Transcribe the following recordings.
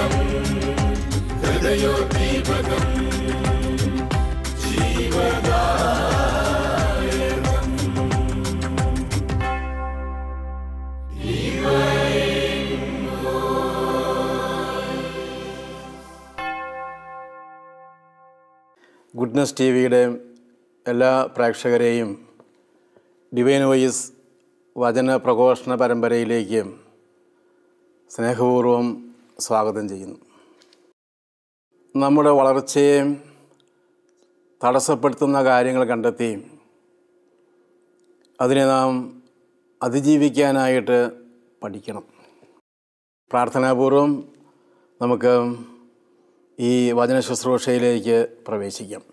ദീപകം ഹൃദയോദ്ദീപകം goodness T വിയുടെ എല്ലാ പ്രേക്ഷകരെയും divine voice വചന പ്രഘോഷണ പരമ്പരയിലേക്ക് സ്നേഹപൂർവം സ്വാഗതം ചെയ്യുന്നു നമ്മുടെ വളർച്ചയെ തടസ്സപ്പെടുത്തുന്ന കാര്യങ്ങൾ കണ്ടെത്തി അതിനെ നാം അതിജീവിക്കാനായിട്ട് പഠിക്കണം പ്രാർത്ഥനാപൂർവം നമുക്ക് ഈ വചന ശുശ്രൂഷയിലേക്ക് പ്രവേശിക്കാം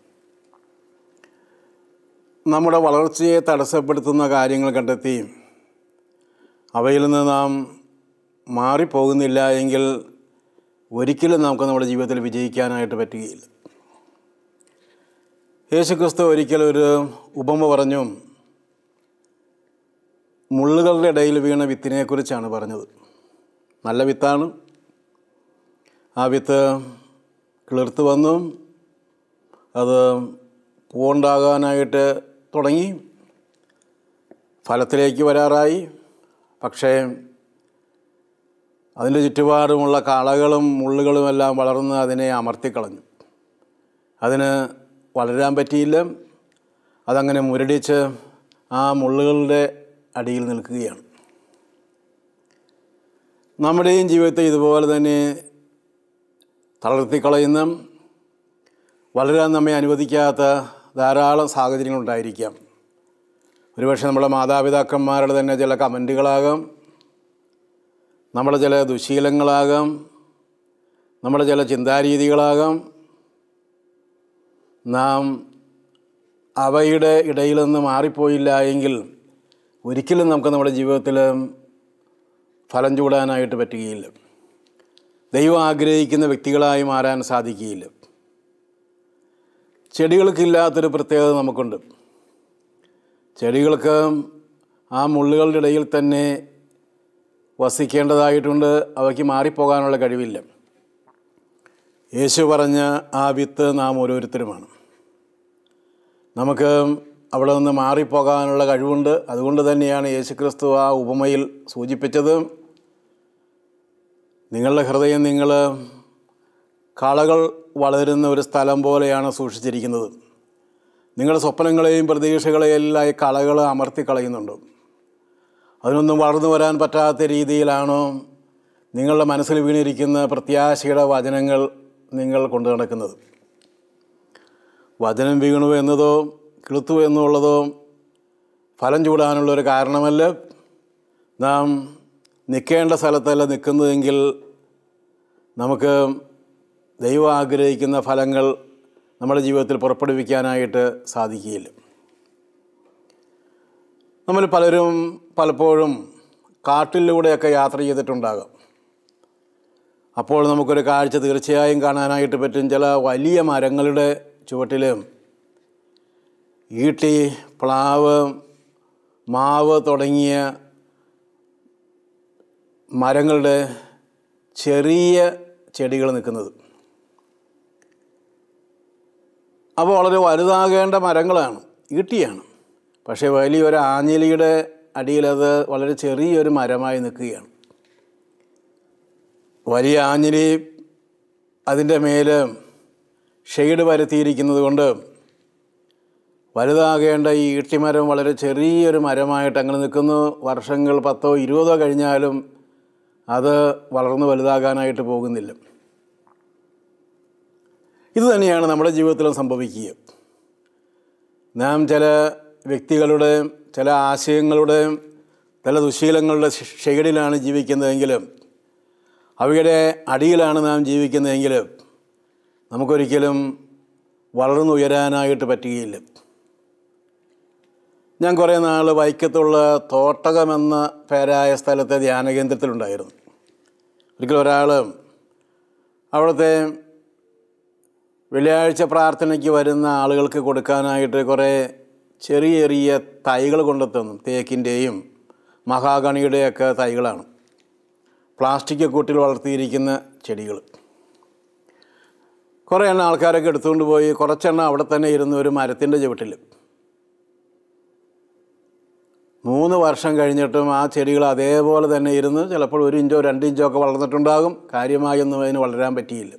നമ്മുടെ വളർച്ചയെ തടസ്സപ്പെടുത്തുന്ന കാര്യങ്ങൾ കണ്ടെത്തി അവയിൽ നിന്ന് നാം മാറിപ്പോകുന്നില്ല എങ്കിൽ ഒരിക്കലും നമുക്ക് നമ്മുടെ ജീവിതത്തിൽ വിജയിക്കാനായിട്ട് പറ്റുകയില്ല യേശുക്രിസ്തു ഒരിക്കൽ ഒരു ഉപമ പറഞ്ഞു മുള്ളുകളുടെ ഇടയിൽ വീണ വിത്തിനെക്കുറിച്ചാണ് പറഞ്ഞത് നല്ല വിത്താണ് ആ വിത്ത് കിളിർത്ത് വന്നു അത് പൂവുണ്ടാകാനായിട്ട് തുടങ്ങി ഫലത്തിലേക്ക് വരാറായി പക്ഷേ അതിൻ്റെ ചുറ്റുപാടുമുള്ള കളകളും മുള്ളുകളും എല്ലാം വളർന്ന് അതിനെ അമർത്തിക്കളഞ്ഞു അതിന് വളരാൻ പറ്റിയില്ല അതങ്ങനെ മുരടിച്ച് ആ മുള്ളുകളുടെ അടിയിൽ നിൽക്കുകയാണ് നമ്മുടെയും ജീവിതത്തെ ഇതുപോലെ തന്നെ തളർത്തിക്കളയുന്ന വളരാൻ നമ്മെ അനുവദിക്കാത്ത ധാരാളം സാഹചര്യങ്ങളുണ്ടായിരിക്കാം ഒരുപക്ഷെ നമ്മുടെ മാതാപിതാക്കന്മാരുടെ തന്നെ ചില കമൻറ്റുകളാകാം നമ്മുടെ ചില ദുശീലങ്ങളാകാം നമ്മുടെ ചില ചിന്താരീതികളാകാം നാം അവയുടെ ഇടയിൽ നിന്ന് മാറിപ്പോയില്ല എങ്കിൽ ഒരിക്കലും നമുക്ക് നമ്മുടെ ജീവിതത്തിൽ ഫലം ചൂടാനായിട്ട് പറ്റുകയില്ല ദൈവം ആഗ്രഹിക്കുന്ന വ്യക്തികളായി മാറാൻ സാധിക്കുകയില്ല ചെടികൾക്കില്ലാത്തൊരു പ്രത്യേകത നമുക്കുണ്ട് ചെടികൾക്ക് ആ മുള്ളുകളുടെ ഇടയിൽ തന്നെ വസിക്കേണ്ടതായിട്ടുണ്ട് അവയ്ക്ക് മാറിപ്പോകാനുള്ള കഴിവില്ല യേശു പറഞ്ഞ ആ വിത്ത് നാം ഓരോരുത്തരുമാണ് നമുക്ക് അവിടെ നിന്ന് മാറിപ്പോകാനുള്ള കഴിവുണ്ട് അതുകൊണ്ട് തന്നെയാണ് യേശുക്രിസ്തു ആ ഉപമയിൽ സൂചിപ്പിച്ചത് നിങ്ങളുടെ ഹൃദയം നിങ്ങൾ കളകൾ വളരുന്ന ഒരു സ്ഥലം പോലെയാണ് സൂക്ഷിച്ചിരിക്കുന്നത് നിങ്ങളുടെ സ്വപ്നങ്ങളെയും പ്രതീക്ഷകളെയും എല്ലാം ഈ കളകൾ അമർത്തി കളയുന്നുണ്ട് അതിനൊന്നും വളർന്നു വരാൻ പറ്റാത്ത രീതിയിലാണോ നിങ്ങളുടെ മനസ്സിൽ വീണിരിക്കുന്ന പ്രത്യാശയുടെ വചനങ്ങൾ നിങ്ങൾ കൊണ്ടു നടക്കുന്നത് വചനം വീണു എന്നതോ കിളുത്തു എന്നുള്ളതോ ഫലം ചൂടാനുള്ളൊരു കാരണമല്ല നാം നിൽക്കേണ്ട സ്ഥലത്തല്ല നിൽക്കുന്നതെങ്കിൽ നമുക്ക് ദൈവം ആഗ്രഹിക്കുന്ന ഫലങ്ങൾ നമ്മുടെ ജീവിതത്തിൽ പുറപ്പെടുവിക്കാനായിട്ട് സാധിക്കുകയില്ല നമ്മൾ പലരും പലപ്പോഴും കാട്ടിലൂടെയൊക്കെ യാത്ര ചെയ്തിട്ടുണ്ടാകാം അപ്പോൾ നമുക്കൊരു കാഴ്ച തീർച്ചയായും കാണാനായിട്ട് പറ്റും ചില വലിയ മരങ്ങളുടെ ചുവട്ടിലും ഈട്ടി പ്ലാവ് മാവ് തുടങ്ങിയ മരങ്ങളുടെ ചെറിയ ചെടികൾ നിൽക്കുന്നത് അപ്പോൾ വളരെ വലുതാകേണ്ട മരങ്ങളാണ് ഈട്ടിയാണ് പക്ഷേ വലിയൊരു ആഞ്ഞിലിയുടെ അടിയിലത് വളരെ ചെറിയൊരു മരമായി നിൽക്കുകയാണ് വലിയ ആഞ്ഞിലി അതിൻ്റെ മേൽ ഷെയ്ഡ് പരത്തിയിരിക്കുന്നത് കൊണ്ട് വലുതാകേണ്ട ഈ ഈട്ടിമരം വളരെ ചെറിയൊരു മരമായിട്ട് അങ്ങനെ നിൽക്കുന്നു വർഷങ്ങൾ പത്തോ ഇരുപതോ കഴിഞ്ഞാലും അത് വളർന്നു വലുതാകാനായിട്ട് പോകുന്നില്ല ഇത് തന്നെയാണ് നമ്മുടെ ജീവിതത്തിലും സംഭവിക്കുക നാം ചില വ്യക്തികളുടെ ചില ആശയങ്ങളുടെ ചില ദുശീലങ്ങളുടെ ഷെയ്ഡിലാണ് ജീവിക്കുന്നതെങ്കിലും അവയുടെ അടിയിലാണ് നാം ജീവിക്കുന്നതെങ്കിൽ നമുക്കൊരിക്കലും വളർന്നുയരാനായിട്ട് പറ്റുകയില്ല ഞാൻ കുറേ നാൾ വൈക്കത്തുള്ള തോട്ടകമെന്ന പേരായ സ്ഥലത്തെ ധ്യാന കേന്ദ്രത്തിലുണ്ടായിരുന്നു ഒരിക്കൽ ഒരാൾ അവിടുത്തെ വെള്ളിയാഴ്ച പ്രാർത്ഥനയ്ക്ക് വരുന്ന ആളുകൾക്ക് കൊടുക്കാനായിട്ട് കുറേ ചെറിയ ചെറിയ തൈകൾ കൊണ്ടെത്തുന്നു തേക്കിൻ്റെയും മഹാഗണിയുടെയൊക്കെ തൈകളാണ് പ്ലാസ്റ്റിക് കൂട്ടിൽ വളർത്തിയിരിക്കുന്ന ചെടികൾ കുറേ എണ്ണം ആൾക്കാരൊക്കെ എടുത്തുകൊണ്ട് പോയി കുറച്ചെണ്ണം അവിടെ തന്നെ ഇരുന്ന് ഒരു മരത്തിൻ്റെ ചുവട്ടിൽ മൂന്ന് വർഷം കഴിഞ്ഞിട്ടും ആ ചെടികൾ അതേപോലെ തന്നെ ഇരുന്ന് ചിലപ്പോൾ ഒരു ഇഞ്ചോ രണ്ട് ഇഞ്ചോ ഒക്കെ വളർന്നിട്ടുണ്ടാകും കാര്യമായൊന്നും അതിന് വളരാൻ പറ്റിയില്ല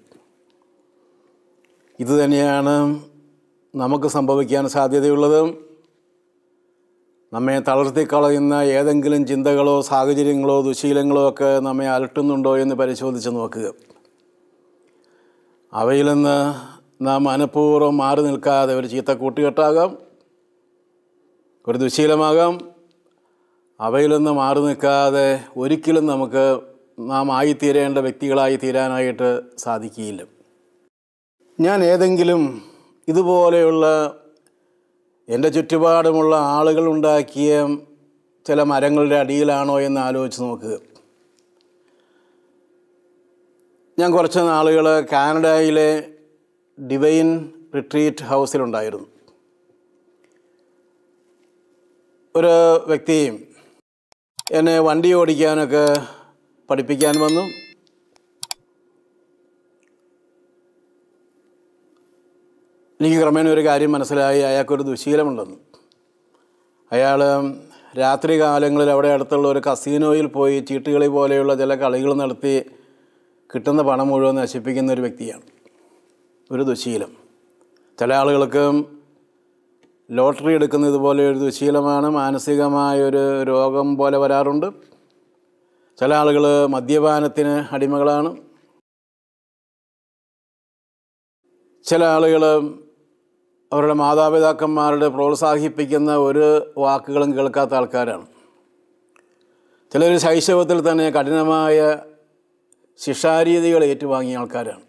ഇത് തന്നെയാണ് നമുക്ക് സംഭവിക്കാൻ സാധ്യതയുള്ളത് നമ്മെ തളർത്തിക്കളയുന്ന ഏതെങ്കിലും ചിന്തകളോ സാഹചര്യങ്ങളോ ദുശീലങ്ങളോ ഒക്കെ നമ്മെ അലട്ടുന്നുണ്ടോ എന്ന് പരിശോധിച്ച് നോക്കുക അവയിൽ നിന്ന് നാം മനഃപൂർവ്വം മാറി നിൽക്കാതെ ഒരു ചീത്ത കൂട്ടുകെട്ടാകാം ഒരു ദുശീലമാകാം അവയിൽ നിന്ന് മാറി നിൽക്കാതെ ഒരിക്കലും നമുക്ക് നാം ആയിത്തീരേണ്ട വ്യക്തികളായി തീരാനായിട്ട് സാധിക്കുകയില്ല ഞാൻ ഏതെങ്കിലും ഇതുപോലെയുള്ള എൻ്റെ ചുറ്റുപാടുമുള്ള ആളുകൾ ഉണ്ടാക്കിയ ചില മരങ്ങളുടെ അടിയിലാണോ എന്ന് ആലോചിച്ച് നോക്കുക ഞാൻ കുറച്ച് നാളുകൾ കാനഡയിലെ ഡിവൈൻ റിട്രീറ്റ് ഹൗസിലുണ്ടായിരുന്നു ഒരു വ്യക്തിയും എന്നെ വണ്ടി ഓടിക്കാനൊക്കെ പഠിപ്പിക്കാൻ വന്നു എനിക്ക് ക്രമേണ ഒരു കാര്യം മനസ്സിലായി അയാൾക്കൊരു ദുശീലമുണ്ടെന്ന് അയാൾ രാത്രി കാലങ്ങളിൽ അവിടെ അടുത്തുള്ള ഒരു കസീനോയിൽ പോയി ചീട്ടുകളി പോലെയുള്ള ചില കളികൾ നടത്തി കിട്ടുന്ന പണം മുഴുവൻ നശിപ്പിക്കുന്ന ഒരു വ്യക്തിയാണ് ഒരു ദുശീലം ചില ആളുകൾക്ക് ലോട്ടറി എടുക്കുന്നത് പോലെ ഒരു ദുശീലമാണ് മാനസികമായൊരു രോഗം പോലെ വരാറുണ്ട് ചില ആളുകൾ മദ്യപാനത്തിന് അടിമകളാണ് ചില ആളുകൾ അവരുടെ മാതാപിതാക്കന്മാരുടെ പ്രോത്സാഹിപ്പിക്കുന്ന ഒരു വാക്കുകളും കേൾക്കാത്ത ആൾക്കാരാണ് ചിലർ ശൈശവത്തിൽ തന്നെ കഠിനമായ ശിക്ഷാരീതികൾ ഏറ്റുവാങ്ങിയ ആൾക്കാരാണ്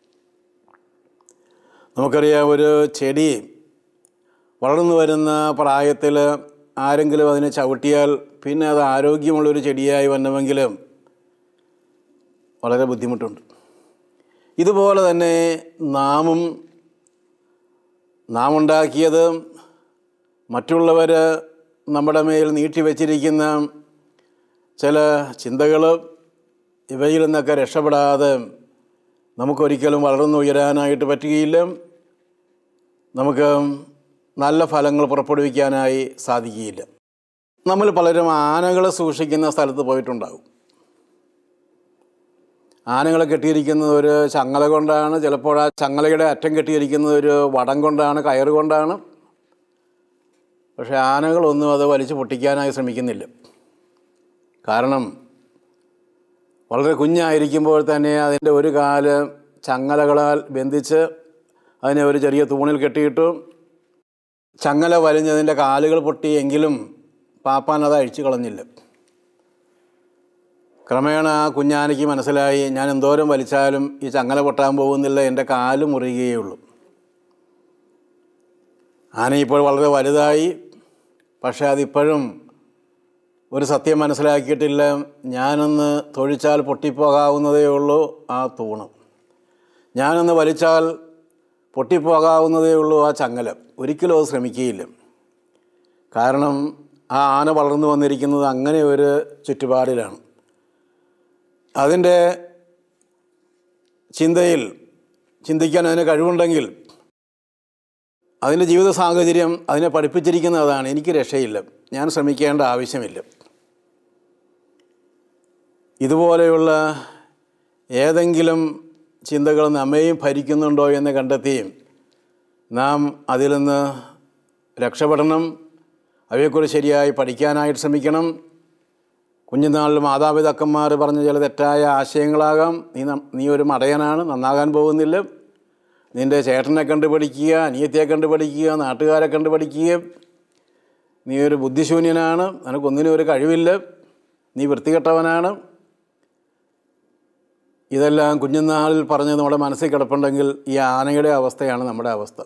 നമുക്കറിയാം ഒരു ചെടി വളർന്നു വരുന്ന പ്രായത്തിൽ ആരെങ്കിലും അതിനെ ചവിട്ടിയാൽ പിന്നെ അത് ആരോഗ്യമുള്ളൊരു ചെടിയായി വരണമെങ്കിലും വളരെ ബുദ്ധിമുട്ടുണ്ട് ഇതുപോലെ തന്നെ നാമും നാം ഉണ്ടാക്കിയത് മറ്റുള്ളവർ നമ്മുടെ മേൽ നീട്ടിവെച്ചിരിക്കുന്ന ചില ചിന്തകൾ ഇവയിൽ നിന്നൊക്കെ രക്ഷപ്പെടാതെ നമുക്കൊരിക്കലും വളർന്നുയരാനായിട്ട് പറ്റുകയില്ല നമുക്ക് നല്ല ഫലങ്ങൾ പുറപ്പെടുവിക്കാനായി സാധിക്കുകയില്ല നമ്മൾ പലരും ആനകളെ സൂക്ഷിക്കുന്ന സ്ഥലത്ത് പോയിട്ടുണ്ടാകും ആനകളെ കെട്ടിയിരിക്കുന്നത് ഒരു ചങ്ങല കൊണ്ടാണ് ചിലപ്പോൾ ആ ചങ്ങലയുടെ അറ്റം കെട്ടിയിരിക്കുന്നത് ഒരു വടം കൊണ്ടാണ് കയറ് കൊണ്ടാണ് പക്ഷേ ആനകളൊന്നും അത് വലിച്ചു പൊട്ടിക്കാനായി ശ്രമിക്കുന്നില്ല കാരണം വളരെ കുഞ്ഞായിരിക്കുമ്പോൾ തന്നെ അതിൻ്റെ ഒരു കാല് ചങ്ങലകളാൽ ബന്ധിച്ച് അതിനെ ഒരു ചെറിയ തൂണിൽ കെട്ടിയിട്ടു ചങ്ങല വലിഞ്ഞതിൻ്റെ കാലുകൾ പൊട്ടിയെങ്കിലും പാപ്പാൻ അത് അഴിച്ചു കളഞ്ഞില്ല ക്രമേണ ആ കുഞ്ഞാനയ്ക്ക് മനസ്സിലായി ഞാൻ എന്തോരം വലിച്ചാലും ഈ ചങ്ങല പൊട്ടാൻ പോകുന്നില്ല എൻ്റെ കാല് മുറിയുകയുള്ളൂ ആന ഇപ്പോൾ വളരെ വലുതായി പക്ഷേ അതിപ്പോഴും ഒരു സത്യം മനസ്സിലാക്കിയിട്ടില്ല ഞാനൊന്ന് തൊഴിച്ചാൽ പൊട്ടിപ്പോകാവുന്നതേ ഉള്ളൂ ആ തൂണ് ഞാനൊന്ന് വലിച്ചാൽ പൊട്ടിപ്പോകാവുന്നതേ ഉള്ളൂ ആ ചങ്ങല ഒരിക്കലും അത് ശ്രമിക്കുകയില്ല കാരണം ആ ആന വളർന്നു വന്നിരിക്കുന്നത് അങ്ങനെ ഒരു ചുറ്റുപാടിലാണ് അതിൻ്റെ ചിന്തയിൽ ചിന്തിക്കാൻ അതിന് കഴിവുണ്ടെങ്കിൽ അതിൻ്റെ ജീവിത സാഹചര്യം അതിനെ പഠിപ്പിച്ചിരിക്കുന്നത് അതാണ് എനിക്ക് രക്ഷയില്ല ഞാൻ ശ്രമിക്കേണ്ട ആവശ്യമില്ല ഇതുപോലെയുള്ള ഏതെങ്കിലും ചിന്തകൾ നമ്മെയും ഭരിക്കുന്നുണ്ടോ എന്ന് കണ്ടെത്തിയും നാം അതിൽ നിന്ന് രക്ഷപ്പെടണം അവയെക്കുറിച്ച് ശരിയായി പഠിക്കാനായിട്ട് ശ്രമിക്കണം കുഞ്ഞുനാളിൽ മാതാപിതാക്കന്മാർ പറഞ്ഞ ചില തെറ്റായ ആശയങ്ങളാകാം നീ ന- നീ ഒരു മടയനാണ് നന്നാകാൻ പോകുന്നില്ല നിൻ്റെ ചേട്ടനെ കണ്ട് പഠിക്കുക അനിയത്തിയെ കണ്ട് പഠിക്കുക നാട്ടുകാരെ കണ്ട് പഠിക്കുക നീ ഒരു ബുദ്ധിശൂന്യനാണ് നിനക്കൊന്നിനും ഒരു കഴിവില്ല നീ വൃത്തികെട്ടവനാണ് ഇതെല്ലാം കുഞ്ഞുനാളിൽ പറഞ്ഞ് നമ്മുടെ മനസ്സിൽ കിടപ്പുണ്ടെങ്കിൽ ഈ ആനയുടെ അവസ്ഥയാണ് നമ്മുടെ അവസ്ഥ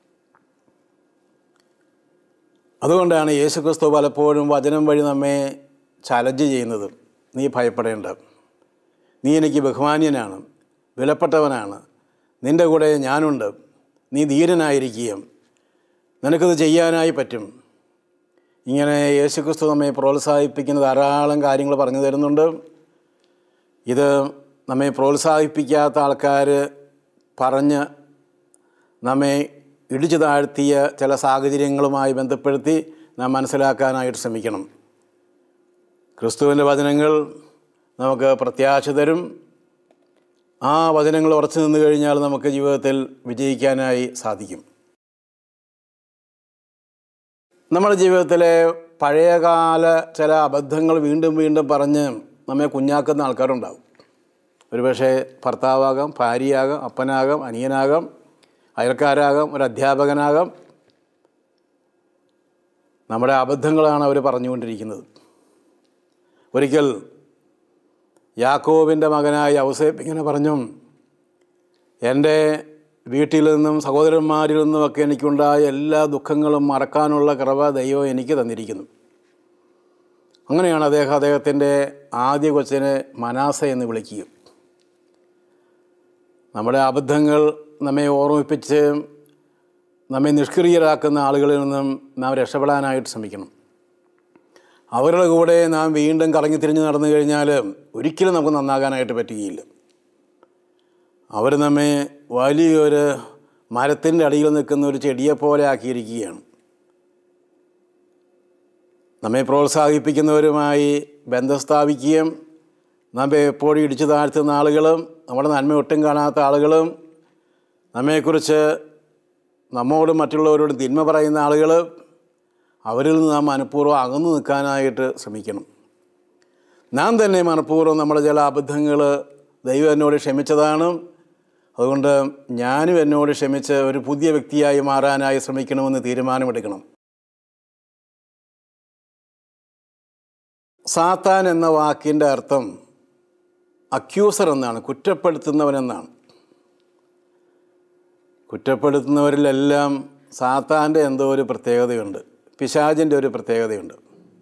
അതുകൊണ്ടാണ് യേശുക്രിസ്തു പലപ്പോഴും വചനം വഴി നമ്മെ ചലഞ്ച് ചെയ്യുന്നത് നീ ഭയപ്പെടേണ്ട നീ എനിക്ക് ബഹുമാന്യനാണ് വിലപ്പെട്ടവനാണ് നിൻ്റെ കൂടെ ഞാനുണ്ട് നീ ധീരനായിരിക്കുകയും നിനക്കത് ചെയ്യാനായി പറ്റും ഇങ്ങനെ യേശുക്രിസ്തു നമ്മെ പ്രോത്സാഹിപ്പിക്കുന്ന ധാരാളം കാര്യങ്ങൾ പറഞ്ഞു തരുന്നുണ്ട് ഇത് നമ്മെ പ്രോത്സാഹിപ്പിക്കാത്ത ആൾക്കാർ പറഞ്ഞ് നമ്മെ ഇടിച്ചു താഴ്ത്തിയ ചില സാഹചര്യങ്ങളുമായി ബന്ധപ്പെടുത്തി നാം മനസ്സിലാക്കാനായിട്ട് ശ്രമിക്കണം ക്രിസ്തുവിൻ്റെ വചനങ്ങൾ നമുക്ക് പ്രത്യാശ തരും ആ വചനങ്ങൾ ഉറച്ചു നിന്ന് കഴിഞ്ഞാൽ നമുക്ക് ജീവിതത്തിൽ വിജയിക്കാനായി സാധിക്കും നമ്മുടെ ജീവിതത്തിലെ പഴയകാല ചില അബദ്ധങ്ങൾ വീണ്ടും വീണ്ടും പറഞ്ഞ് നമ്മെ കുഞ്ഞാക്കുന്ന ആൾക്കാരുണ്ടാവും ഒരുപക്ഷെ ഭർത്താവാകാം ഭാര്യയാകാം അപ്പനാകാം അനിയനാകാം അയൽക്കാരാകാം ഒരു അധ്യാപകനാകാം നമ്മുടെ അബദ്ധങ്ങളാണ് അവർ പറഞ്ഞുകൊണ്ടിരിക്കുന്നത് ഒരിക്കൽ യാക്കോബിൻ്റെ മകനായ ഔസേപ്പ് ഇങ്ങനെ പറഞ്ഞു എൻ്റെ വീട്ടിൽ നിന്നും സഹോദരന്മാരിൽ നിന്നുമൊക്കെ എനിക്കുണ്ടായ എല്ലാ ദുഃഖങ്ങളും മറക്കാനുള്ള കൃപ ദൈവം എനിക്ക് തന്നിരിക്കുന്നു അങ്ങനെയാണ് അദ്ദേഹം അദ്ദേഹത്തിൻ്റെ ആദ്യ കൊച്ചിനെ മനാസ എന്ന് വിളിക്കുക നമ്മുടെ അബദ്ധങ്ങൾ നമ്മെ ഓർമ്മിപ്പിച്ച് നമ്മെ നിഷ്ക്രിയരാക്കുന്ന ആളുകളിൽ നിന്നും നാം രക്ഷപ്പെടാനായിട്ട് ശ്രമിക്കണം അവരുടെ കൂടെ നാം വീണ്ടും കറങ്ങി തിരിഞ്ഞ് നടന്നു കഴിഞ്ഞാൽ ഒരിക്കലും നമുക്ക് നന്നാകാനായിട്ട് പറ്റുകയില്ല അവർ നമ്മെ വലിയൊരു മരത്തിൻ്റെ അടിയിൽ നിൽക്കുന്ന ഒരു ചെടിയെ പോലെ ആക്കിയിരിക്കുകയാണ് നമ്മെ പ്രോത്സാഹിപ്പിക്കുന്നവരുമായി ബന്ധം സ്ഥാപിക്കുകയും നമ്മെ എപ്പോഴും ഇടിച്ചു താഴ്ത്തുന്ന ആളുകളും നമ്മുടെ നന്മ ഒട്ടും കാണാത്ത ആളുകളും നമ്മെക്കുറിച്ച് നമ്മോടും മറ്റുള്ളവരോടും തിന്മ പറയുന്ന ആളുകൾ അവരിൽ നിന്ന് നാം മനഃപൂർവ്വം അകന്നു നിൽക്കാനായിട്ട് ശ്രമിക്കണം നാം തന്നെ മനഃപൂർവ്വം നമ്മുടെ ചില അബദ്ധങ്ങൾ ദൈവം എന്നോട് ക്ഷമിച്ചതാണ് അതുകൊണ്ട് ഞാനും എന്നോട് ക്ഷമിച്ച് ഒരു പുതിയ വ്യക്തിയായി മാറാനായി ശ്രമിക്കണമെന്ന് തീരുമാനമെടുക്കണം സാത്താൻ എന്ന വാക്കിൻ്റെ അർത്ഥം അക്യൂസർ എന്നാണ് കുറ്റപ്പെടുത്തുന്നവനെന്നാണ് കുറ്റപ്പെടുത്തുന്നവരിലെല്ലാം സാത്താൻ്റെ എന്തോ ഒരു പ്രത്യേകതയുണ്ട് പിശാചിൻ്റെ ഒരു പ്രത്യേകതയുണ്ട്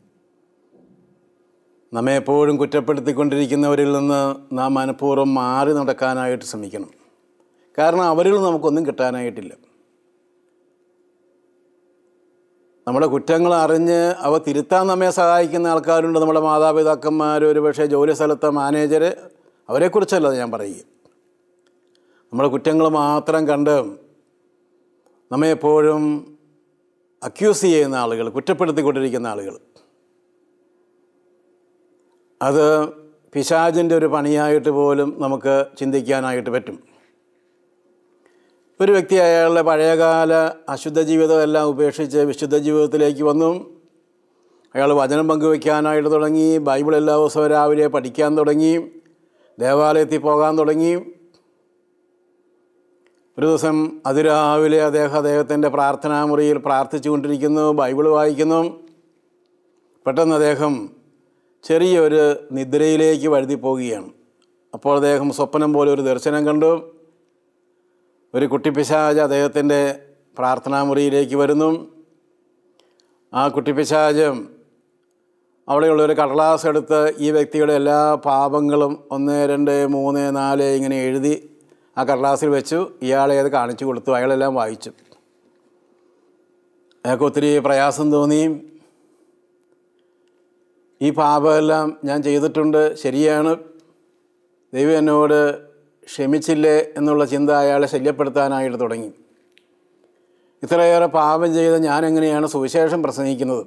നമ്മെ എപ്പോഴും കുറ്റപ്പെടുത്തിക്കൊണ്ടിരിക്കുന്നവരിൽ നിന്ന് നാം മനഃപൂർവ്വം മാറി നടക്കാനായിട്ട് ശ്രമിക്കണം കാരണം അവരിൽ നമുക്കൊന്നും കിട്ടാനായിട്ടില്ല നമ്മുടെ കുറ്റങ്ങൾ അറിഞ്ഞ് അവ തിരുത്താൻ നമ്മെ സഹായിക്കുന്ന ആൾക്കാരുണ്ട് നമ്മുടെ മാതാപിതാക്കന്മാർ ഒരുപക്ഷെ ജോലി സ്ഥലത്തെ മാനേജർ അവരെക്കുറിച്ചല്ല ഞാൻ പറയുക നമ്മുടെ കുറ്റങ്ങൾ മാത്രം കണ്ട് നമ്മെ എപ്പോഴും അക്യൂസ് ചെയ്യുന്ന ആളുകൾ കുറ്റപ്പെടുത്തിക്കൊണ്ടിരിക്കുന്ന ആളുകൾ അത് പിശാചിൻ്റെ ഒരു പണിയായിട്ട് പോലും നമുക്ക് ചിന്തിക്കാനായിട്ട് പറ്റും ഒരു വ്യക്തി അയാളുടെ പഴയകാല അശുദ്ധ ജീവിതമെല്ലാം ഉപേക്ഷിച്ച് വിശുദ്ധ ജീവിതത്തിലേക്ക് വന്നു അയാൾ വചനം പങ്കുവയ്ക്കാനായിട്ട് തുടങ്ങി ബൈബിൾ എല്ലാ ദിവസവും രാവിലെ പഠിക്കാൻ തുടങ്ങി ദേവാലയത്തിൽ പോകാൻ തുടങ്ങി ഒരു ദിവസം അതിരാവിലെ അദ്ദേഹം അദ്ദേഹത്തിൻ്റെ പ്രാർത്ഥനാ മുറിയിൽ പ്രാർത്ഥിച്ചു കൊണ്ടിരിക്കുന്നു ബൈബിൾ വായിക്കുന്നു പെട്ടെന്ന് അദ്ദേഹം ചെറിയൊരു നിദ്രയിലേക്ക് വഴുതി പോവുകയാണ് അപ്പോൾ അദ്ദേഹം സ്വപ്നം പോലെ ഒരു ദർശനം കണ്ടു ഒരു കുട്ടിപ്പിശാജ് അദ്ദേഹത്തിൻ്റെ പ്രാർത്ഥനാ മുറിയിലേക്ക് വരുന്നു ആ കുട്ടിപ്പിശാജ് അവിടെയുള്ള ഒരു കടലാസ് എടുത്ത് ഈ വ്യക്തിയുടെ എല്ലാ പാപങ്ങളും ഒന്ന് രണ്ട് മൂന്ന് നാല് ഇങ്ങനെ എഴുതി ആ കടലാസിൽ വെച്ചു ഇയാളെ അത് കാണിച്ചു കൊടുത്തു അയാളെല്ലാം വായിച്ചു അയാൾക്ക് ഒത്തിരി പ്രയാസം തോന്നി ഈ പാപമെല്ലാം ഞാൻ ചെയ്തിട്ടുണ്ട് ശരിയാണ് ദൈവം എന്നോട് ക്ഷമിച്ചില്ലേ എന്നുള്ള ചിന്ത അയാളെ ശല്യപ്പെടുത്താനായിട്ട് തുടങ്ങി ഇത്രയേറെ പാപം ചെയ്ത് ഞാൻ എങ്ങനെയാണ് സുവിശേഷം പ്രസംഗിക്കുന്നത്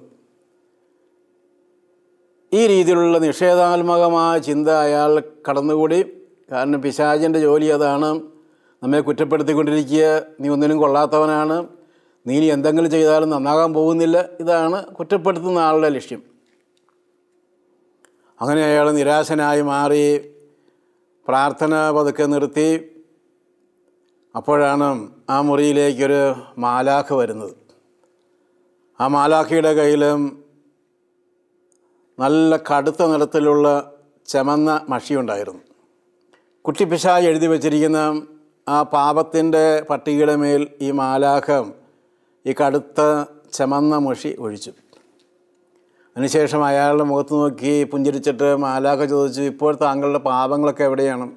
ഈ രീതിയിലുള്ള നിഷേധാത്മകമായ ചിന്ത അയാൾ കടന്നുകൂടി കാരണം പിശാചിൻ്റെ ജോലി അതാണ് നമ്മെ കുറ്റപ്പെടുത്തിക്കൊണ്ടിരിക്കുക നീ ഒന്നിനും കൊള്ളാത്തവനാണ് നീ ഇനി എന്തെങ്കിലും ചെയ്താലും നന്നാകാൻ പോകുന്നില്ല ഇതാണ് കുറ്റപ്പെടുത്തുന്ന ആളുടെ ലക്ഷ്യം അങ്ങനെ അയാൾ നിരാശനായി മാറി പ്രാർത്ഥന പതുക്കെ നിർത്തി അപ്പോഴാണ് ആ മുറിയിലേക്കൊരു മാലാഖ വരുന്നത് ആ മാലാഖയുടെ കയ്യിലും നല്ല കടുത്ത നിറത്തിലുള്ള ചമന്ന മഷിയുണ്ടായിരുന്നു കുട്ടിപ്പിശാജ് എഴുതി വച്ചിരിക്കുന്ന ആ പാപത്തിൻ്റെ പട്ടികയുടെ മേൽ ഈ മാലാഖ ഈ കടുത്ത ചമന്ന മഷി ഒഴിച്ചു അതിനുശേഷം അയാളുടെ മുഖത്ത് നോക്കി പുഞ്ചിരിച്ചിട്ട് മാലാഖ ചോദിച്ചു ഇപ്പോൾ താങ്കളുടെ പാപങ്ങളൊക്കെ എവിടെയാണ്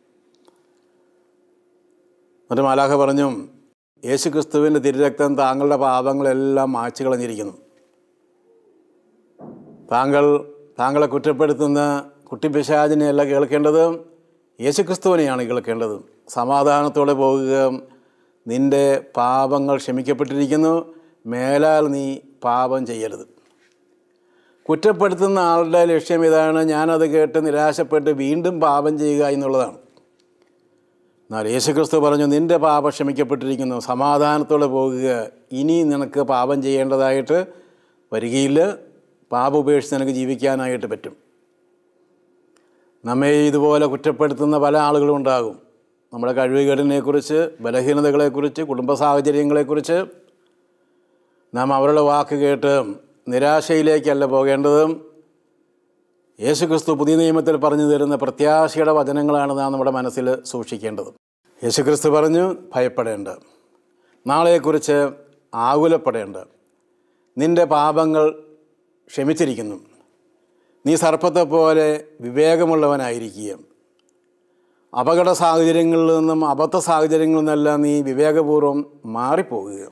എന്നിട്ട് മാലാഖ പറഞ്ഞു യേശു ക്രിസ്തുവിൻ്റെ തിരുരക്തം താങ്കളുടെ പാപങ്ങളെല്ലാം മായ്ച്ചു കളഞ്ഞിരിക്കുന്നു താങ്കൾ താങ്കളെ കുറ്റപ്പെടുത്തുന്ന കുട്ടിപ്പിശാചിനെയല്ല കേൾക്കേണ്ടത് യേശുക്രിസ്തുവിനെയാണ് കേൾക്കേണ്ടത് സമാധാനത്തോടെ പോകുക നിൻ്റെ പാപങ്ങൾ ക്ഷമിക്കപ്പെട്ടിരിക്കുന്നു മേലാൽ നീ പാപം ചെയ്യരുത് കുറ്റപ്പെടുത്തുന്ന ആളുടെ ലക്ഷ്യം ഇതാണ് ഞാനത് കേട്ട് നിരാശപ്പെട്ട് വീണ്ടും പാപം ചെയ്യുക എന്നുള്ളതാണ് എന്നാൽ യേശുക്രിസ്തു പറഞ്ഞു നിൻ്റെ പാപം ക്ഷമിക്കപ്പെട്ടിരിക്കുന്നു സമാധാനത്തോടെ പോകുക ഇനി നിനക്ക് പാപം ചെയ്യേണ്ടതായിട്ട് വരികയില്ല പാപം ഉപേക്ഷിച്ച് നിനക്ക് ജീവിക്കാനായിട്ട് പറ്റും നമ്മെ ഇതുപോലെ കുറ്റപ്പെടുത്തുന്ന പല ആളുകളും ഉണ്ടാകും നമ്മുടെ കഴിവുകേടിനെക്കുറിച്ച് ബലഹീനതകളെക്കുറിച്ച് കുടുംബ സാഹചര്യങ്ങളെക്കുറിച്ച് നാം അവരുടെ വാക്ക് കേട്ട് നിരാശയിലേക്കല്ല പോകേണ്ടത് യേശുക്രിസ്തു പുതിയ നിയമത്തിൽ പറഞ്ഞു തരുന്ന പ്രത്യാശയുടെ വചനങ്ങളാണ് നാം നമ്മുടെ മനസ്സിൽ സൂക്ഷിക്കേണ്ടത് യേശുക്രിസ്തു പറഞ്ഞു ഭയപ്പെടേണ്ട നാളെക്കുറിച്ച് ആകുലപ്പെടേണ്ട നിൻ്റെ പാപങ്ങൾ ക്ഷമിച്ചിരിക്കുന്നു നീ സർപ്പത്തെ പോലെ വിവേകമുള്ളവനായിരിക്കുക അപകട സാഹചര്യങ്ങളിൽ നിന്നും അബദ്ധ സാഹചര്യങ്ങളിൽ നിന്നെല്ലാം നീ വിവേകപൂർവ്വം മാറിപ്പോകുക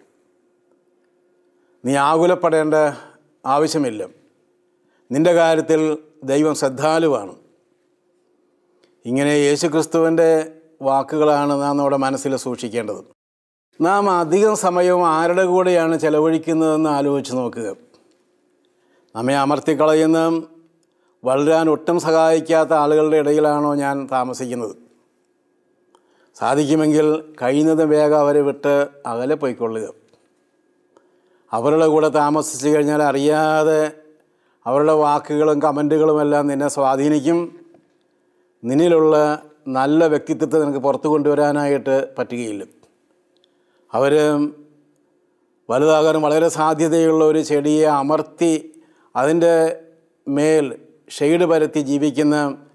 നീ ആകുലപ്പെടേണ്ട ആവശ്യമില്ല നിൻ്റെ കാര്യത്തിൽ ദൈവം ശ്രദ്ധാലുവാണ് ഇങ്ങനെ യേശുക്രിസ്തുവിൻ്റെ വാക്കുകളാണ് നാം നമ്മുടെ മനസ്സിൽ സൂക്ഷിക്കേണ്ടത് നാം അധികം സമയവും ആരുടെ കൂടെയാണ് ചെലവഴിക്കുന്നതെന്ന് ആലോചിച്ച് നോക്കുക നമ്മെ അമർത്തിക്കളയുന്ന വളരാൻ ഒട്ടും സഹായിക്കാത്ത ആളുകളുടെ ഇടയിലാണോ ഞാൻ താമസിക്കുന്നത് സാധിക്കുമെങ്കിൽ കഴിയുന്നതും വേഗം അവരെ വിട്ട് അകലെ പോയിക്കൊള്ളുക അവരുടെ കൂടെ താമസിച്ച് കഴിഞ്ഞാൽ അറിയാതെ അവരുടെ വാക്കുകളും കമൻറ്റുകളുമെല്ലാം നിന്നെ സ്വാധീനിക്കും നിന്നിലുള്ള നല്ല വ്യക്തിത്വത്തെ നിനക്ക് പുറത്തു കൊണ്ടുവരാനായിട്ട് പറ്റുകയില്ല അവർ വലുതാകാൻ വളരെ സാധ്യതയുള്ള ഒരു ചെടിയെ അമർത്തി അതിൻ്റെ മേൽ ഷെയ്ഡ് പരത്തി ജീവിക്കുന്ന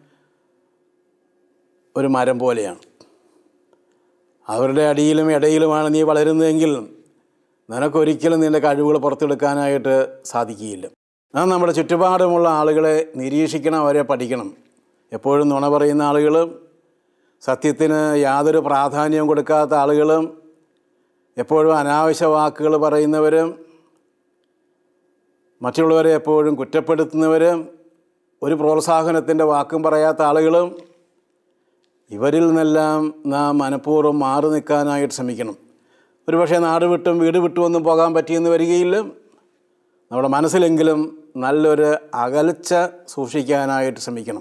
ഒരു മരം പോലെയാണ് അവരുടെ അടിയിലും ഇടയിലുമാണ് നീ വളരുന്നതെങ്കിൽ നിനക്കൊരിക്കലും നിൻ്റെ കഴിവുകൾ പുറത്തെടുക്കാനായിട്ട് സാധിക്കുകയില്ല നാം നമ്മുടെ ചുറ്റുപാടുമുള്ള ആളുകളെ നിരീക്ഷിക്കണം അവരെ പഠിക്കണം എപ്പോഴും നുണ പറയുന്ന ആളുകൾ സത്യത്തിന് യാതൊരു പ്രാധാന്യവും കൊടുക്കാത്ത ആളുകളും എപ്പോഴും അനാവശ്യ വാക്കുകൾ പറയുന്നവരും മറ്റുള്ളവരെ എപ്പോഴും കുറ്റപ്പെടുത്തുന്നവരും ഒരു പ്രോത്സാഹനത്തിൻ്റെ വാക്കും പറയാത്ത ആളുകളും ഇവരിൽ നിന്നെല്ലാം നാം മനഃപൂർവ്വം മാറി നിൽക്കാനായിട്ട് ശ്രമിക്കണം ഒരുപക്ഷെ നാട് വിട്ടും വീട് വിട്ടുമൊന്നും പോകാൻ പറ്റിയെന്ന് വരികയില്ല നമ്മുടെ മനസ്സിലെങ്കിലും നല്ലൊരു അകൽച്ച സൂക്ഷിക്കാനായിട്ട് ശ്രമിക്കണം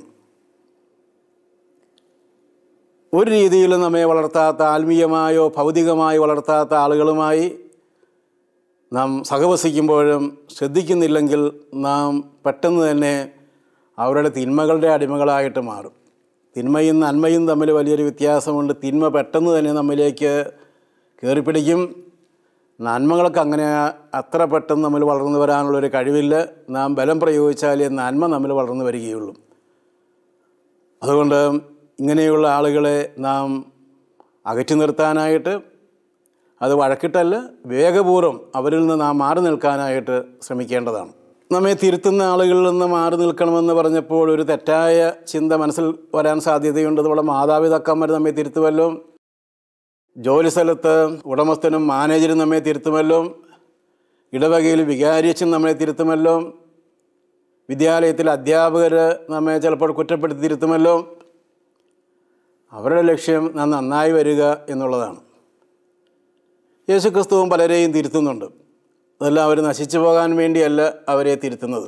ഒരു രീതിയിലും നമ്മെ വളർത്താത്ത ആത്മീയമായോ ഭൗതികമായോ വളർത്താത്ത ആളുകളുമായി നാം സഹവസിക്കുമ്പോഴും ശ്രദ്ധിക്കുന്നില്ലെങ്കിൽ നാം പെട്ടെന്ന് തന്നെ അവരുടെ തിന്മകളുടെ അടിമകളായിട്ട് മാറും തിന്മയും നന്മയും തമ്മിൽ വലിയൊരു വ്യത്യാസമുണ്ട് തിന്മ പെട്ടെന്ന് തന്നെ നമ്മിലേക്ക് കയറിപ്പിടിക്കും നന്മകൾക്ക് അങ്ങനെ അത്ര പെട്ടെന്ന് നമ്മൾ വളർന്നു വരാനുള്ളൊരു കഴിവില്ല നാം ബലം പ്രയോഗിച്ചാലേ നന്മ നമ്മൾ വളർന്നു വരികയുള്ളൂ അതുകൊണ്ട് ഇങ്ങനെയുള്ള ആളുകളെ നാം അകറ്റി നിർത്താനായിട്ട് അത് വഴക്കിട്ടല്ല വിവേകപൂർവ്വം അവരിൽ നിന്ന് നാം മാറി നിൽക്കാനായിട്ട് ശ്രമിക്കേണ്ടതാണ് നമ്മെ തിരുത്തുന്ന ആളുകളിൽ നിന്ന് മാറി നിൽക്കണമെന്ന് പറഞ്ഞപ്പോൾ ഒരു തെറ്റായ ചിന്ത മനസ്സിൽ വരാൻ സാധ്യതയുണ്ട് നമ്മുടെ മാതാപിതാക്കന്മാർ നമ്മെ തിരുത്തുമല്ലോ ജോലി സ്ഥലത്ത് ഉടമസ്ഥനും മാനേജരും നമ്മെ തിരുത്തുമല്ലോ ഇടവകയിൽ വികാരിയച്ഛൻ നമ്മളെ തിരുത്തുമല്ലോ വിദ്യാലയത്തിൽ അധ്യാപകർ നമ്മെ ചിലപ്പോൾ കുറ്റപ്പെടുത്തി തിരുത്തുമല്ലോ അവരുടെ ലക്ഷ്യം നാം നന്നായി വരിക എന്നുള്ളതാണ് യേശുക്രിസ്തുവും പലരെയും തിരുത്തുന്നുണ്ട് അതെല്ലാം അവർ നശിച്ചു പോകാൻ വേണ്ടിയല്ല അവരെ തിരുത്തുന്നത്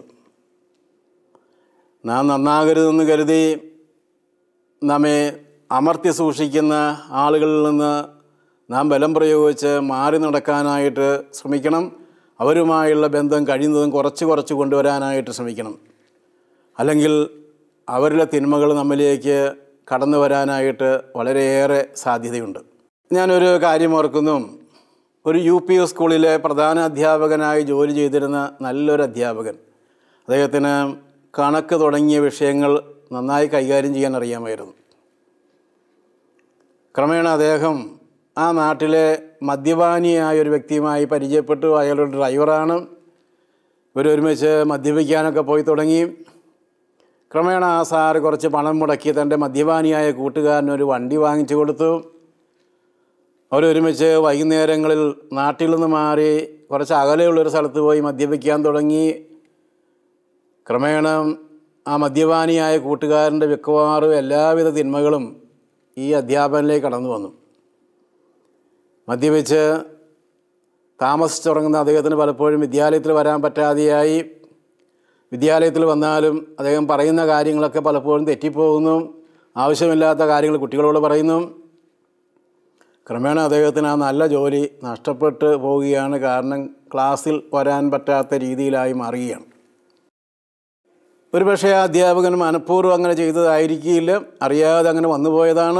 നാം നന്നാകരുതെന്ന് കരുതി നമ്മെ അമർത്തി സൂക്ഷിക്കുന്ന ആളുകളിൽ നിന്ന് നാം ബലം പ്രയോഗിച്ച് മാറി നടക്കാനായിട്ട് ശ്രമിക്കണം അവരുമായുള്ള ബന്ധം കഴിയുന്നതും കുറച്ച് കുറച്ച് കൊണ്ടുവരാനായിട്ട് ശ്രമിക്കണം അല്ലെങ്കിൽ അവരുടെ തിന്മകൾ നമ്മിലേക്ക് കടന്നു വരാനായിട്ട് വളരെയേറെ സാധ്യതയുണ്ട് ഞാനൊരു കാര്യം ഓർക്കുന്നു ഒരു യു പി സ്കൂളിലെ പ്രധാന അധ്യാപകനായി ജോലി ചെയ്തിരുന്ന നല്ലൊരു അധ്യാപകൻ അദ്ദേഹത്തിന് കണക്ക് തുടങ്ങിയ വിഷയങ്ങൾ നന്നായി കൈകാര്യം ചെയ്യാൻ അറിയാമായിരുന്നു ക്രമേണ അദ്ദേഹം ആ നാട്ടിലെ മദ്യപാനിയായ ഒരു വ്യക്തിയുമായി പരിചയപ്പെട്ടു അയാളൊരു ഡ്രൈവറാണ് ഇവരൊരുമിച്ച് മദ്യപിക്കാനൊക്കെ പോയി തുടങ്ങി ക്രമേണ ആ സാറ് കുറച്ച് പണം മുടക്കി തൻ്റെ മദ്യപാനിയായ കൂട്ടുകാരന് ഒരു വണ്ടി വാങ്ങിച്ചു കൊടുത്തു അവരൊരുമിച്ച് വൈകുന്നേരങ്ങളിൽ നാട്ടിൽ നിന്ന് മാറി കുറച്ച് അകലെയുള്ളൊരു സ്ഥലത്ത് പോയി മദ്യപിക്കാൻ തുടങ്ങി ക്രമേണ ആ മദ്യപാനിയായ കൂട്ടുകാരൻ്റെ മിക്കവാറും എല്ലാവിധ തിന്മകളും ഈ അധ്യാപകനിലേക്ക് കടന്നു വന്നു മദ്യപിച്ച് താമസിച്ചുറങ്ങുന്ന അദ്ദേഹത്തിന് പലപ്പോഴും വിദ്യാലയത്തിൽ വരാൻ പറ്റാതെയായി വിദ്യാലയത്തിൽ വന്നാലും അദ്ദേഹം പറയുന്ന കാര്യങ്ങളൊക്കെ പലപ്പോഴും തെറ്റിപ്പോകുന്നു ആവശ്യമില്ലാത്ത കാര്യങ്ങൾ കുട്ടികളോട് പറയുന്നു ക്രമേണ അദ്ദേഹത്തിന് ആ നല്ല ജോലി നഷ്ടപ്പെട്ട് പോവുകയാണ് കാരണം ക്ലാസ്സിൽ വരാൻ പറ്റാത്ത രീതിയിലായി മാറുകയാണ് ഒരുപക്ഷെ ആ അധ്യാപകൻ മനഃപൂർവ്വം അങ്ങനെ ചെയ്തതായിരിക്കില്ല അറിയാതെ അങ്ങനെ വന്നുപോയതാണ്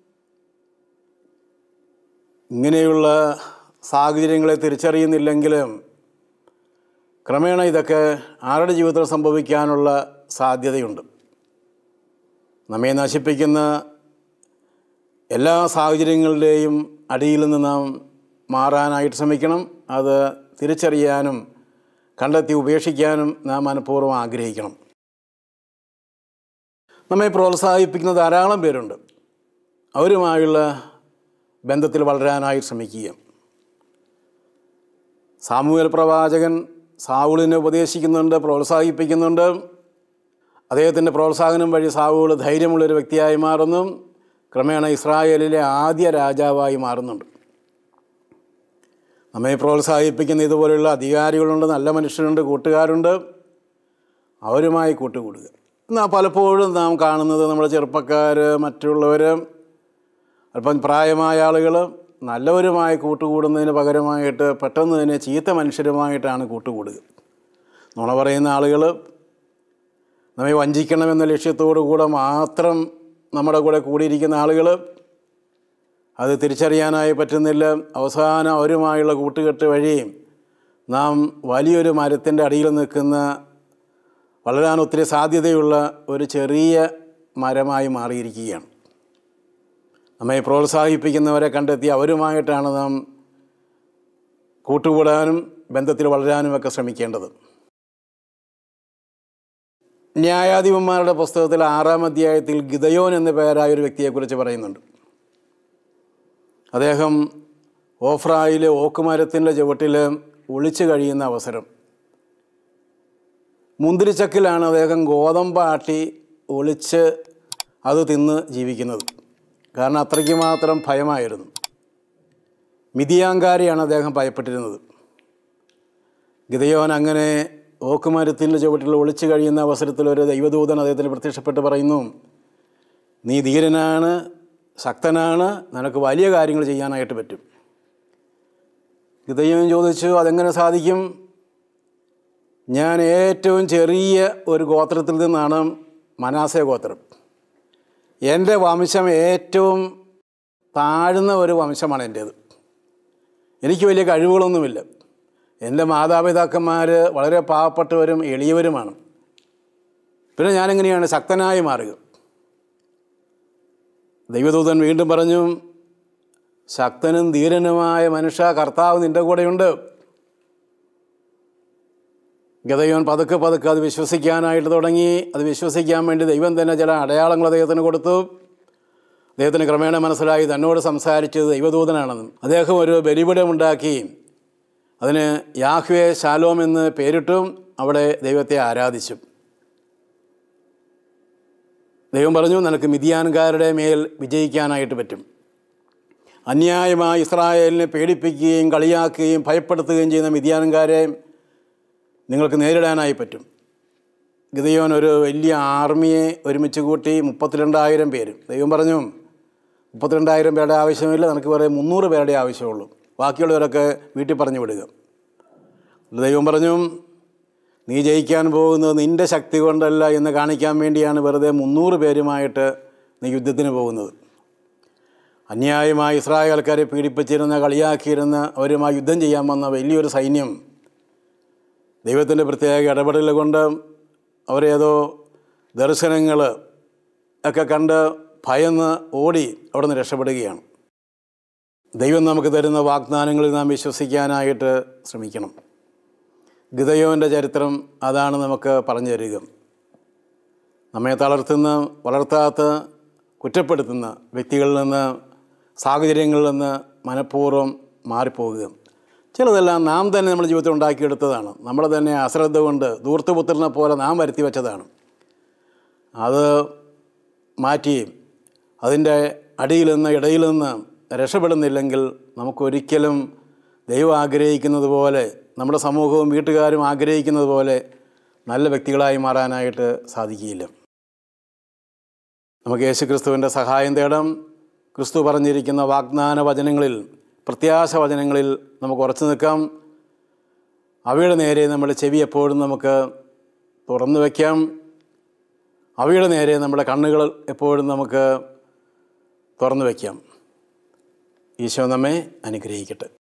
ഇങ്ങനെയുള്ള സാഹചര്യങ്ങളെ തിരിച്ചറിയുന്നില്ലെങ്കിലും ക്രമേണ ഇതൊക്കെ ആരുടെ ജീവിതത്തിൽ സംഭവിക്കാനുള്ള സാധ്യതയുണ്ട് നമ്മെ നശിപ്പിക്കുന്ന എല്ലാ സാഹചര്യങ്ങളുടെയും അടിയിൽ നിന്ന് നാം മാറാനായിട്ട് ശ്രമിക്കണം അത് തിരിച്ചറിയാനും കണ്ടെത്തി ഉപേക്ഷിക്കാനും നാം മനഃപൂർവ്വം ആഗ്രഹിക്കണം നമ്മെ പ്രോത്സാഹിപ്പിക്കുന്ന ധാരാളം പേരുണ്ട് അവരുമായുള്ള ബന്ധത്തിൽ വളരാനായി ശ്രമിക്കുക സാമൂഹ്യ പ്രവാചകൻ സാവുളിനെ ഉപദേശിക്കുന്നുണ്ട് പ്രോത്സാഹിപ്പിക്കുന്നുണ്ട് അദ്ദേഹത്തിൻ്റെ പ്രോത്സാഹനം വഴി സാവുൾ ധൈര്യമുള്ളൊരു വ്യക്തിയായി മാറുന്നു ക്രമേണ ഇസ്രായേലിലെ ആദ്യ രാജാവായി മാറുന്നുണ്ട് നമ്മെ പ്രോത്സാഹിപ്പിക്കുന്ന ഇതുപോലുള്ള അധികാരികളുണ്ട് നല്ല മനുഷ്യരുണ്ട് കൂട്ടുകാരുണ്ട് അവരുമായി കൂട്ടുകൂടുക എന്നാൽ പലപ്പോഴും നാം കാണുന്നത് നമ്മുടെ ചെറുപ്പക്കാർ മറ്റുള്ളവർ അല്പം പ്രായമായ ആളുകൾ നല്ലവരുമായി കൂട്ടുകൂടുന്നതിന് പകരമായിട്ട് പെട്ടെന്ന് തന്നെ ചീത്ത മനുഷ്യരുമായിട്ടാണ് കൂട്ടുകൂടുക നുണ പറയുന്ന ആളുകൾ നമ്മെ വഞ്ചിക്കണമെന്ന ലക്ഷ്യത്തോടു കൂടെ മാത്രം നമ്മുടെ കൂടെ കൂടിയിരിക്കുന്ന ആളുകൾ അത് തിരിച്ചറിയാനായി പറ്റുന്നില്ല അവസാനം അവരുമായുള്ള കൂട്ടുകെട്ട് വഴി നാം വലിയൊരു മരത്തിൻ്റെ അടിയിൽ നിൽക്കുന്ന വളരാൻ ഒത്തിരി സാധ്യതയുള്ള ഒരു ചെറിയ മരമായി മാറിയിരിക്കുകയാണ് നമ്മെ പ്രോത്സാഹിപ്പിക്കുന്നവരെ കണ്ടെത്തി അവരുമായിട്ടാണ് നാം കൂട്ടുകൂടാനും ബന്ധത്തിൽ വളരാനും ഒക്കെ ശ്രമിക്കേണ്ടത് ന്യായാധിപന്മാരുടെ പുസ്തകത്തിൽ ആറാം അധ്യായത്തിൽ ഗിതയോൻ എന്ന പേരായ ഒരു വ്യക്തിയെക്കുറിച്ച് പറയുന്നുണ്ട് അദ്ദേഹം ഓഫ്രായിലെ ഓക്കുമരത്തിൻ്റെ ചുവട്ടിൽ ഒളിച്ചു കഴിയുന്ന അവസരം മുന്തിരിച്ചക്കിലാണ് അദ്ദേഹം ഗോതമ്പാട്ടി ഒളിച്ച് അത് തിന്ന് ജീവിക്കുന്നത് കാരണം അത്രയ്ക്ക് മാത്രം ഭയമായിരുന്നു മിതിയാങ്കാരിയാണ് അദ്ദേഹം ഭയപ്പെട്ടിരുന്നത് ഗിതയോൻ അങ്ങനെ ഓക്കുമരത്തിൻ്റെ ചുവട്ടിൽ ഒളിച്ചു കഴിയുന്ന അവസരത്തിൽ ഒരു ദൈവദൂതൻ അദ്ദേഹത്തിന് പ്രത്യക്ഷപ്പെട്ട് പറയുന്നു നീ ധീരനാണ് ശക്തനാണ് നിനക്ക് വലിയ കാര്യങ്ങൾ ചെയ്യാനായിട്ട് പറ്റും ഗിതയോൻ ചോദിച്ചു അതെങ്ങനെ സാധിക്കും ഞാൻ ഏറ്റവും ചെറിയ ഒരു ഗോത്രത്തിൽ നിന്നാണ് മനാസെ ഗോത്രം എൻ്റെ വംശം ഏറ്റവും താഴ്ന്ന ഒരു വംശമാണ് എൻ്റേത് എനിക്ക് വലിയ കഴിവുകളൊന്നുമില്ല എൻ്റെ മാതാപിതാക്കന്മാർ വളരെ പാവപ്പെട്ടവരും എളിയവരുമാണ് പിന്നെ ഞാനെങ്ങനെയാണ് ശക്തനായി മാറുക ദൈവദൂതൻ വീണ്ടും പറഞ്ഞു ശക്തനും ധീരനുമായ മനുഷ്യ കർത്താവ് നിൻ്റെ കൂടെയുണ്ട് ഗതയോൻ പതുക്കെ പതുക്കെ അത് വിശ്വസിക്കാനായിട്ട് തുടങ്ങി അത് വിശ്വസിക്കാൻ വേണ്ടി ദൈവം തന്നെ ചില അടയാളങ്ങൾ അദ്ദേഹത്തിന് കൊടുത്തു അദ്ദേഹത്തിന് ക്രമേണ മനസ്സിലായി തന്നോട് സംസാരിച്ചത് ദൈവദൂതനാണെന്നും അദ്ദേഹം ഒരു ബലിപിടമുണ്ടാക്കി അതിന് യാഹ്വേ ശാലോം എന്ന് പേരിട്ടും അവിടെ ദൈവത്തെ ആരാധിച്ചു ദൈവം പറഞ്ഞു നിനക്ക് മിതിയാൻകാരുടെ മേൽ വിജയിക്കാനായിട്ട് പറ്റും അന്യായമായി ഇസ്രായേലിനെ പേടിപ്പിക്കുകയും കളിയാക്കുകയും ഭയപ്പെടുത്തുകയും ചെയ്യുന്ന മിതിയാൻകാരെ നിങ്ങൾക്ക് നേരിടാനായി പറ്റും ഗിതയോൻ ഒരു വലിയ ആർമിയെ ഒരുമിച്ച് കൂട്ടി മുപ്പത്തിരണ്ടായിരം പേര് ദൈവം പറഞ്ഞു മുപ്പത്തിരണ്ടായിരം പേരുടെ ആവശ്യമില്ല നിനക്ക് വേറെ മുന്നൂറ് പേരുടെ ആവശ്യമുള്ളൂ ബാക്കിയുള്ളവരൊക്കെ വീട്ടിൽ പറഞ്ഞു വിടുക ദൈവം പറഞ്ഞു നീ ജയിക്കാൻ പോകുന്നത് നിൻ്റെ ശക്തി കൊണ്ടല്ല എന്ന് കാണിക്കാൻ വേണ്ടിയാണ് വെറുതെ മുന്നൂറ് പേരുമായിട്ട് നീ യുദ്ധത്തിന് പോകുന്നത് അന്യായമായി ഇസ്രായേൽക്കാരെ പീഡിപ്പിച്ചിരുന്ന കളിയാക്കിയിരുന്ന അവരുമായി യുദ്ധം ചെയ്യാൻ വന്ന വലിയൊരു സൈന്യം ദൈവത്തിൻ്റെ പ്രത്യേക ഇടപെടൽ കൊണ്ട് അവരേതോ ദർശനങ്ങൾ ഒക്കെ കണ്ട് ഭയന്ന് ഓടി അവിടെ നിന്ന് രക്ഷപ്പെടുകയാണ് ദൈവം നമുക്ക് തരുന്ന വാഗ്ദാനങ്ങളിൽ നാം വിശ്വസിക്കാനായിട്ട് ശ്രമിക്കണം ഗിതയോൻ്റെ ചരിത്രം അതാണ് നമുക്ക് പറഞ്ഞു തരിക നമ്മെ തളർത്തുന്ന വളർത്താത്ത കുറ്റപ്പെടുത്തുന്ന വ്യക്തികളിൽ നിന്ന് സാഹചര്യങ്ങളിൽ നിന്ന് മനഃപൂർവ്വം മാറിപ്പോകുക ചിലതെല്ലാം നാം തന്നെ നമ്മുടെ ജീവിതത്തിൽ ഉണ്ടാക്കിയെടുത്തതാണ് നമ്മൾ തന്നെ അശ്രദ്ധ കൊണ്ട് ദൂർത്തുപുത്രനെ പോലെ നാം വരുത്തി വെച്ചതാണ് അത് മാറ്റി അതിൻ്റെ അടിയിൽ നിന്ന് ഇടയിൽ നിന്ന് രക്ഷപ്പെടുന്നില്ലെങ്കിൽ നമുക്കൊരിക്കലും ദൈവം ആഗ്രഹിക്കുന്നത് പോലെ നമ്മുടെ സമൂഹവും വീട്ടുകാരും ആഗ്രഹിക്കുന്നത് പോലെ നല്ല വ്യക്തികളായി മാറാനായിട്ട് സാധിക്കുകയില്ല നമുക്ക് യേശു ക്രിസ്തുവിൻ്റെ സഹായം തേടാം ക്രിസ്തു പറഞ്ഞിരിക്കുന്ന വാഗ്ദാന വചനങ്ങളിൽ പ്രത്യാശ വചനങ്ങളിൽ നമുക്ക് ഉറച്ചു നിൽക്കാം അവയുടെ നേരെ നമ്മുടെ ചെവി എപ്പോഴും നമുക്ക് തുറന്നു വയ്ക്കാം അവയുടെ നേരെ നമ്മുടെ കണ്ണുകൾ എപ്പോഴും നമുക്ക് തുറന്നു വയ്ക്കാം ഈശോ നമ്മെ അനുഗ്രഹിക്കട്ടെ